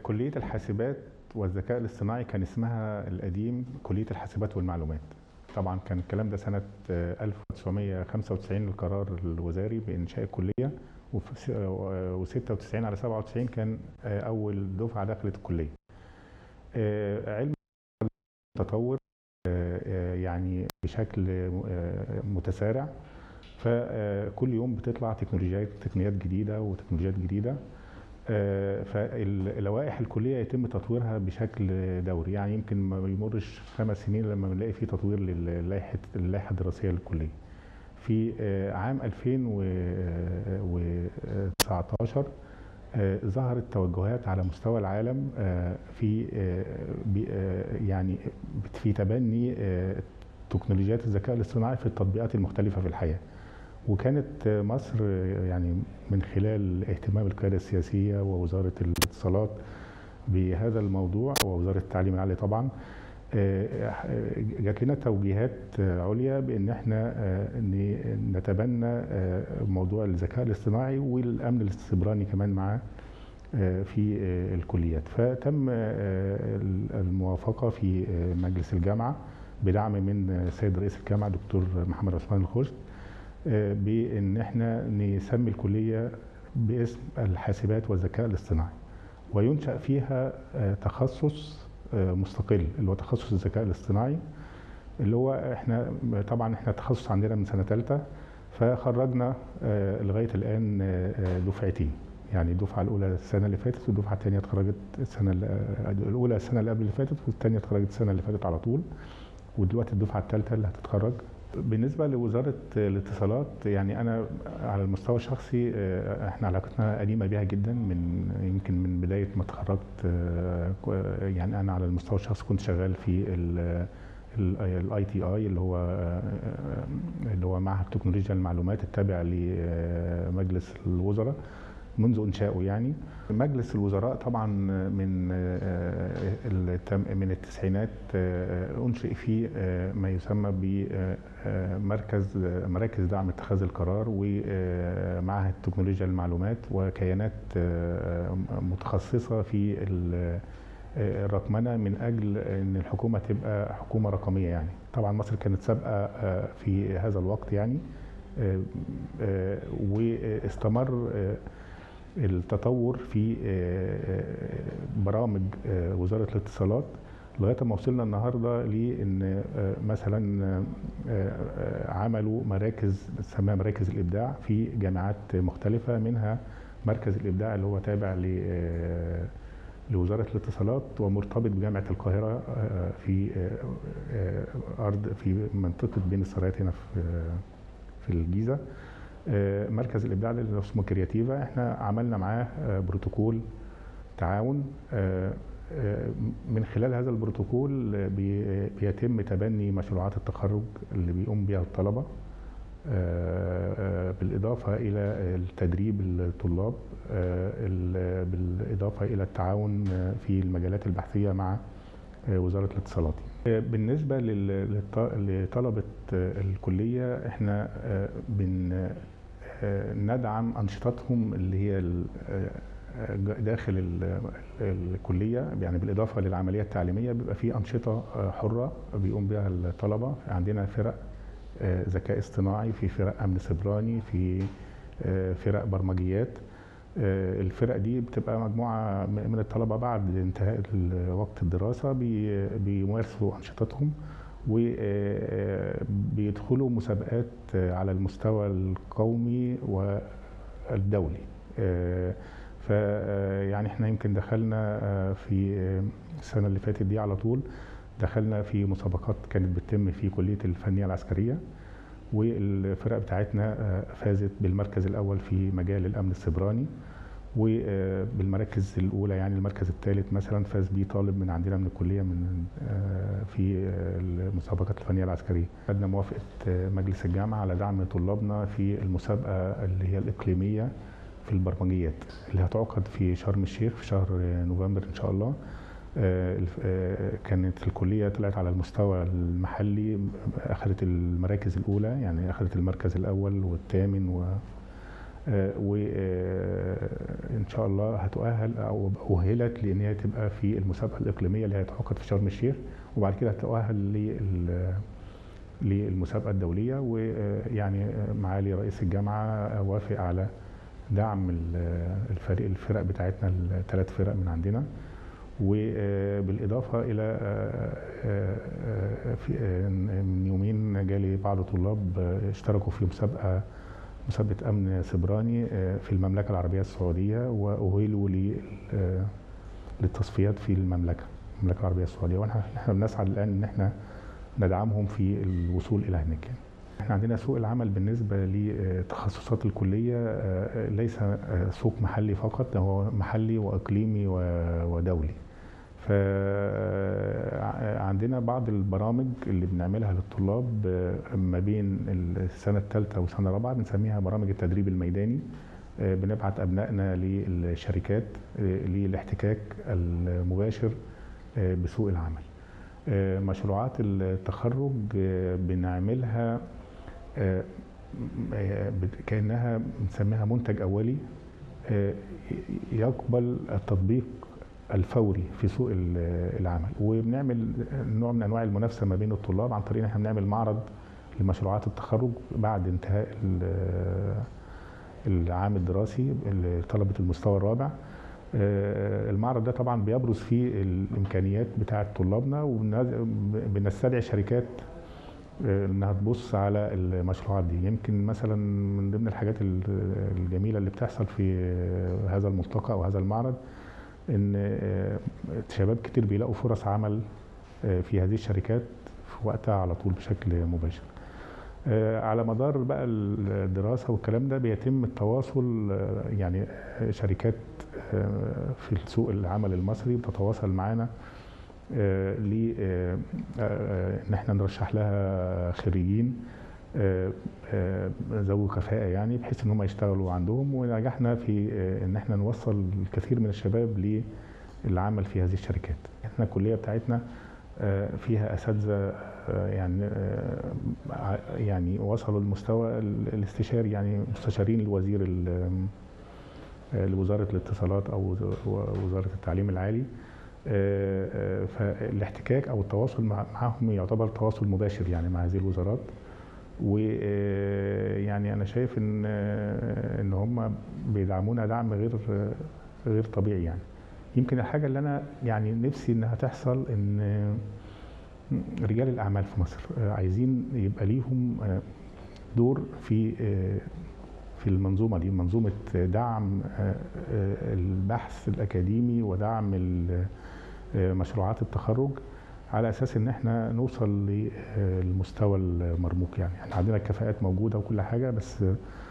كلية الحاسبات والذكاء الاصطناعي كان اسمها القديم كلية الحاسبات والمعلومات طبعا كان الكلام ده سنة آه، 1995 القرار الوزاري بإنشاء الكلية و96 على 97 كان آه، أول دفعة دخلت الكلية آه، علم تطور آه، آه، يعني بشكل آه، متسارع فكل يوم بتطلع تكنولوجيات تقنيات جديدة وتكنولوجيات جديدة آه، فاللوائح الكليه يتم تطويرها بشكل دوري يعني يمكن ما يمرش خمس سنين لما بنلاقي في تطوير للائحه اللائحه الدراسيه للكليه في آه، عام 2019 آه، ظهرت توجهات على مستوى العالم آه، في آه، بي- آه، يعني في تبني آه، تكنولوجيات الذكاء الاصطناعي في التطبيقات المختلفه في الحياه وكانت مصر يعني من خلال اهتمام القيادة السياسية ووزارة الاتصالات بهذا الموضوع ووزارة التعليم العالي طبعا آه، جات لنا توجيهات عليا بان احنا آه، ن- نتبنى آه، موضوع الذكاء الاصطناعي والامن السيبراني كمان معاه آه، في آه، الكليات فتم آه، الموافقه في آه، مجلس الجامعه بدعم من آه، سيد رئيس الجامعه دكتور محمد عثمان الخشت آه، بان احنا نسمي الكليه باسم الحاسبات والذكاء الاصطناعي وينشا فيها آه، تخصص آه، مستقل اللي هو تخصص الذكاء الاصطناعي اللي هو احنا طبعا احنا التخصص عندنا من سنه ثالثه فخرجنا آه، لغايه الان آه، آه، دفعتين يعني الدفعه الاولى السنه اللي فاتت والدفعه الثانيه اتخرجت السنه ال- آه، الاولى السنه اللي قبل اللي فاتت والثانيه اتخرجت السنه اللي فاتت على طول ودلوقتي الدفعه الثالثه اللي هتتخرج بالنسبه لوزاره الاتصالات يعني انا على المستوى الشخصي آه، احنا علاقتنا قديمه بيها جدا من يمكن من بدايه ما اتخرجت آه، كو- يعني انا على المستوى الشخصي كنت شغال في الاي تي اي اللي هو آه، اللي هو معهد تكنولوجيا المعلومات التابع لمجلس الوزراء منذ انشائه يعني مجلس الوزراء طبعا من آه، التم- من التسعينات آه، انشئ فيه آه، ما يسمى بمركز مراكز دعم اتخاذ القرار ومعهد تكنولوجيا المعلومات وكيانات آه، متخصصه في ال- آه، الرقمنه من اجل ان الحكومه تبقى حكومه رقميه يعني طبعا مصر كانت سابقه آه، في هذا الوقت يعني آه، آه، واستمر آه، التطور في آه، آه، برامج آه، وزاره الاتصالات لغايه ما وصلنا النهارده لان آه، مثلا آه، آه، عملوا مراكز اسمها مراكز الابداع في جامعات مختلفه منها مركز الابداع اللي هو تابع ل آه، لوزاره الاتصالات ومرتبط بجامعه القاهره آه، في آه، آه، ارض في منطقه بين السرايات هنا في آه، في الجيزه آه، مركز الابداع اللي اسمه كرياتيفا احنا عملنا معاه آه، بروتوكول تعاون آه، آه، من خلال هذا البروتوكول آه، بي- بيتم تبني مشروعات التخرج اللي بيقوم بها الطلبه آه، آه، بالإضافة إلى التدريب الطلاب آه، ال- بالإضافة إلى التعاون آه، في المجالات البحثية مع آه، وزارة الاتصالات آه، بالنسبة لل- للط- لطلبة آه، الكلية احنا آه، بن آه، ندعم أنشطتهم اللي هي ال- آه، آه، داخل ال- الكلية يعني بالإضافة للعملية التعليمية بيبقى في أنشطة آه، حرة بيقوم بها الطلبة عندنا فرق آه، ذكاء اصطناعي في فرق امن سيبراني في آه، فرق برمجيات آه، الفرق دي بتبقى مجموعه م- من الطلبه بعد انتهاء ال- وقت الدراسه بي- بيمارسوا انشطتهم وبيدخلوا مسابقات آه، على المستوى القومي والدولي آه، ف آه، يعني احنا يمكن دخلنا آه، في آه، السنه اللي فاتت دي على طول دخلنا في مسابقات كانت بتتم في كليه الفنيه العسكريه والفرق بتاعتنا آه، فازت بالمركز الاول في مجال الامن السيبراني وبالمراكز الاولى يعني المركز الثالث مثلا فاز بيه طالب من عندنا من الكليه من آه، في آه، المسابقات الفنيه العسكريه خدنا موافقه آه، مجلس الجامعه على دعم طلابنا في المسابقه اللي هي الاقليميه في البرمجيات اللي هتعقد في شرم الشيخ في شهر آه، نوفمبر ان شاء الله آه، الف- آه، كانت الكليه طلعت على المستوى المحلي اخذت المراكز الاولى يعني اخذت المركز الاول والثامن و وان شاء الله هتؤهل او اهلت لان هي تبقى في المسابقه الاقليميه اللي هتعقد في شرم الشيخ وبعد كده هتؤهل لل للمسابقه الدوليه ويعني معالي رئيس الجامعه وافق على دعم الفريق الفرق بتاعتنا الثلاث فرق من عندنا وبالاضافه الى في من يومين جالي بعض طلاب اشتركوا في مسابقه مسابقه امن سبراني في المملكه العربيه السعوديه واهيلوا للتصفيات في المملكه المملكه العربيه السعوديه واحنا بنسعى الان ان احنا ندعمهم في الوصول الى هناك يعني. احنا عندنا سوق العمل بالنسبه لتخصصات الكليه ليس سوق محلي فقط هو محلي واقليمي ودولي فعندنا بعض البرامج اللي بنعملها للطلاب ما بين السنه الثالثه والسنه الرابعه بنسميها برامج التدريب الميداني بنبعت ابنائنا للشركات للاحتكاك المباشر بسوق العمل مشروعات التخرج بنعملها كانها بنسميها منتج اولي يقبل التطبيق الفوري في سوق العمل وبنعمل نوع من انواع المنافسه ما بين الطلاب عن طريق ان احنا بنعمل معرض لمشروعات التخرج بعد انتهاء العام الدراسي لطلبه المستوى الرابع المعرض ده طبعا بيبرز فيه الامكانيات بتاعه طلابنا وبنستدعي شركات انها تبص على المشروعات دي يمكن مثلا من ضمن الحاجات الجميله اللي بتحصل في هذا الملتقى او هذا المعرض ان شباب كتير بيلاقوا فرص عمل في هذه الشركات في وقتها على طول بشكل مباشر على مدار بقى الدراسه والكلام ده بيتم التواصل يعني شركات في سوق العمل المصري بتتواصل معانا ل ان احنا نرشح لها خريجين ذوي كفاءه يعني بحيث ان هم يشتغلوا عندهم ونجحنا في ان احنا نوصل الكثير من الشباب للعمل في هذه الشركات. احنا الكليه بتاعتنا فيها اساتذه يعني يعني وصلوا لمستوى الاستشاري يعني مستشارين الوزير لوزاره الاتصالات او وزاره التعليم العالي فالاحتكاك او التواصل معهم يعتبر تواصل مباشر يعني مع هذه الوزارات ويعني انا شايف ان ان هم بيدعمونا دعم غير غير طبيعي يعني يمكن الحاجه اللي انا يعني نفسي انها تحصل ان رجال الاعمال في مصر عايزين يبقى ليهم دور في في المنظومه دي منظومه دعم البحث الاكاديمي ودعم مشروعات التخرج على اساس ان احنا نوصل للمستوى المرموق يعني احنا عندنا الكفاءات موجوده وكل حاجه بس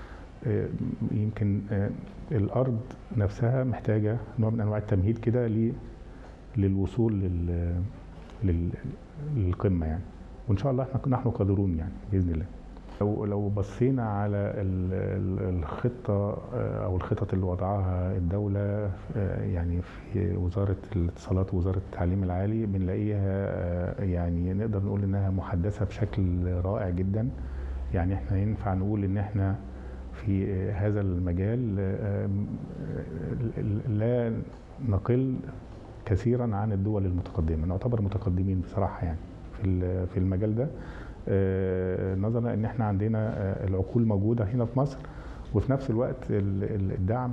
يمكن الارض نفسها محتاجه نوع من انواع التمهيد كده للوصول لل للقمه يعني وان شاء الله احنا نحن قادرون يعني باذن الله لو لو بصينا على الخطه او الخطط اللي وضعها الدوله يعني في وزاره الاتصالات ووزاره التعليم العالي بنلاقيها يعني نقدر نقول انها محدثه بشكل رائع جدا يعني احنا ينفع نقول ان احنا في هذا المجال لا نقل كثيرا عن الدول المتقدمه نعتبر متقدمين بصراحه يعني في في المجال ده نظرا ان احنا عندنا العقول موجوده هنا في مصر وفي نفس الوقت الدعم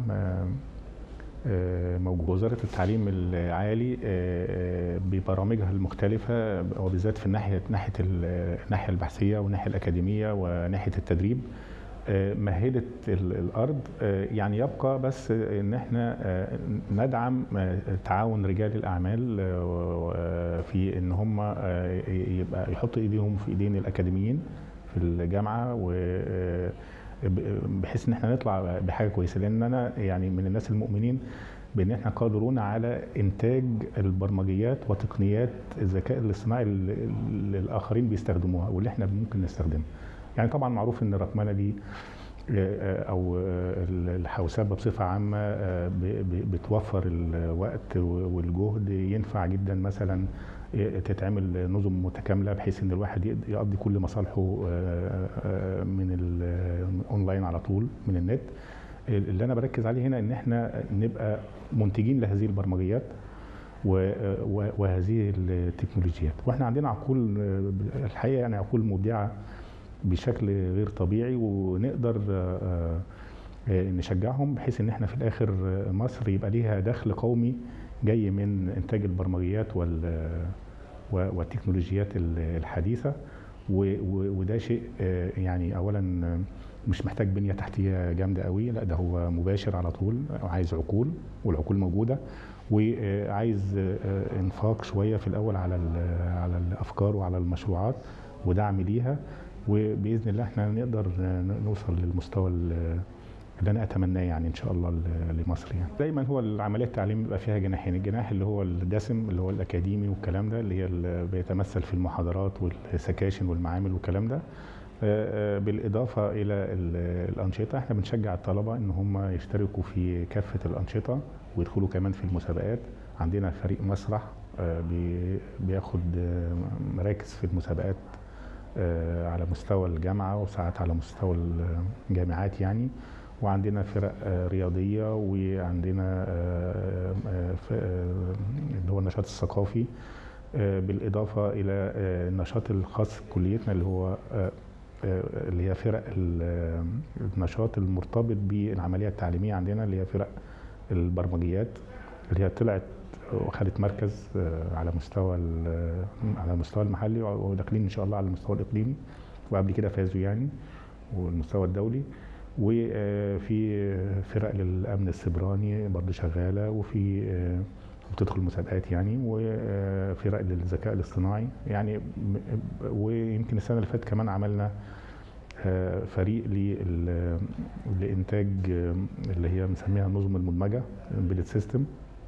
موجود وزاره التعليم العالي ببرامجها المختلفه وبالذات في الناحيه ناحيه الناحيه البحثيه والناحيه الاكاديميه وناحيه التدريب مهدت الارض يعني يبقى بس ان احنا ندعم تعاون رجال الاعمال في ان هم يبقى يحطوا ايديهم في ايدين الاكاديميين في الجامعه و بحيث ان احنا نطلع بحاجه كويسه لان انا يعني من الناس المؤمنين بان احنا قادرون على انتاج البرمجيات وتقنيات الذكاء الاصطناعي اللي الاخرين بيستخدموها واللي احنا ممكن نستخدمها. يعني طبعا معروف ان الرقمنه دي او الحوسبه بصفه عامه بتوفر الوقت والجهد ينفع جدا مثلا تتعمل نظم متكامله بحيث ان الواحد يقضي كل مصالحه من الاونلاين على طول من النت اللي انا بركز عليه هنا ان احنا نبقى منتجين لهذه البرمجيات و- و- وهذه التكنولوجيات واحنا عندنا عقول آه، الحقيقه يعني عقول مبدعه بشكل غير طبيعي ونقدر آه، آه، نشجعهم بحيث ان احنا في الاخر آه، مصر يبقى ليها دخل قومي جاي من انتاج البرمجيات وال و- والتكنولوجيات ال- الحديثه و- و- وده شيء آه، يعني اولا آه، مش محتاج بنيه تحتيه جامده قوي لا ده هو مباشر على طول عايز عقول والعقول موجوده وعايز آه، انفاق شويه في الاول على ال- على الافكار وعلى المشروعات ودعم ليها وباذن الله احنا نقدر ن- نوصل للمستوى ال- اللي انا اتمناه يعني ان شاء الله ل- لمصر يعني. دايما هو العمليه التعليم بيبقى فيها جناحين، الجناح اللي هو الدسم اللي هو الاكاديمي والكلام ده اللي هي اللي بيتمثل في المحاضرات والسكاشن والمعامل والكلام ده. آه، آه، بالاضافه الى ال- الانشطه احنا بنشجع الطلبه ان هم يشتركوا في كافه الانشطه ويدخلوا كمان في المسابقات عندنا فريق مسرح آه، بي- بياخد آه، مراكز في المسابقات آه، على مستوى الجامعه وساعات على مستوى الجامعات يعني وعندنا فرق آه، رياضيه وعندنا آه، آه، ف- آه، اللي هو النشاط الثقافي آه، بالاضافه الى آه، النشاط الخاص بكليتنا اللي هو آه، آه، اللي هي فرق ال- آه، النشاط المرتبط بالعمليه التعليميه عندنا اللي هي فرق البرمجيات اللي هي طلعت وخدت مركز آه، على مستوى ال- على المستوى المحلي وداخلين ان شاء الله على المستوى الاقليمي وقبل كده فازوا يعني والمستوى الدولي وفي فرق للامن السبراني برضه شغاله وفي آه، بتدخل مسابقات يعني وفرق للذكاء الاصطناعي يعني م- ويمكن السنه اللي فاتت كمان عملنا آه، فريق لل- لانتاج آه، اللي هي بنسميها النظم المدمجه امبيدد سيستم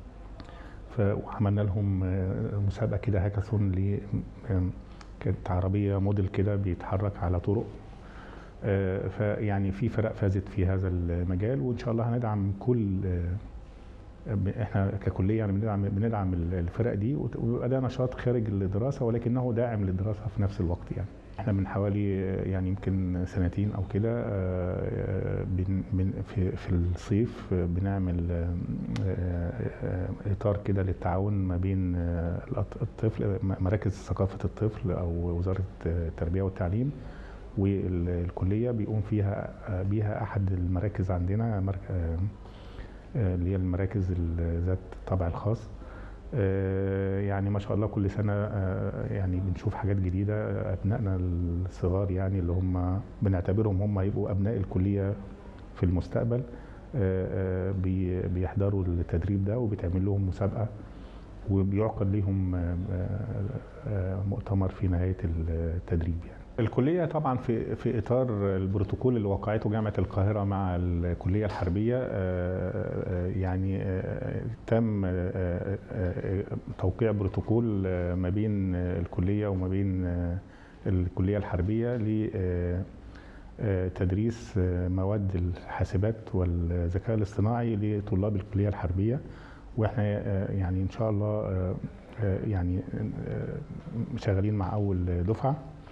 وعملنا لهم آه، مسابقه كده هاكاثون ل آم، كانت عربيه موديل كده بيتحرك على طرق آه، فيعني في فرق فازت في هذا المجال وان شاء الله هندعم كل آه، ب- احنا ككليه يعني بندعم بندعم الفرق دي وت- ويبقى ده نشاط خارج الدراسه ولكنه داعم للدراسه في نفس الوقت يعني احنا من حوالي آه، يعني يمكن سنتين او كده آه، آه، بن- بن- في في الصيف آه، بنعمل آه، آه، آه، اطار كده للتعاون ما بين آه، الأط- الطفل م- مراكز ثقافه الطفل او وزاره التربيه والتعليم والكليه بيقوم فيها آه، بيها احد المراكز عندنا مرك- آه، آه، اللي هي المراكز ال- ذات الطابع الخاص آه، يعني ما شاء الله كل سنة آه، يعني بنشوف حاجات جديدة آه، أبنائنا الصغار يعني اللي هم بنعتبرهم هم هيبقوا أبناء الكلية في المستقبل آه، آه، بي- بيحضروا التدريب ده وبيتعمل لهم مسابقة وبيعقد ليهم آه، آه، آه، مؤتمر في نهاية التدريب يعني الكلية طبعا في في إطار البروتوكول اللي وقعته جامعة القاهرة مع الكلية الحربية آه، آه، يعني آه، تم آه، آه، توقيع بروتوكول آه، ما بين آه، الكلية وما بين آه، الكلية الحربية ل آه، آه، تدريس آه، مواد الحاسبات والذكاء الاصطناعي لطلاب الكلية الحربية واحنا آه، يعني ان شاء الله آه، آه، يعني آه، شغالين مع اول دفعه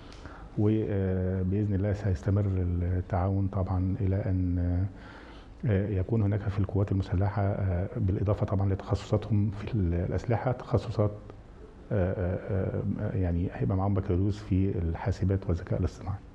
وباذن الله سيستمر التعاون طبعا الى ان آه، يكون هناك في القوات المسلحه آه، بالاضافه طبعا لتخصصاتهم في الاسلحه تخصصات آه، آه، آه، يعني هيبقى معاهم بكالوريوس في الحاسبات والذكاء الاصطناعي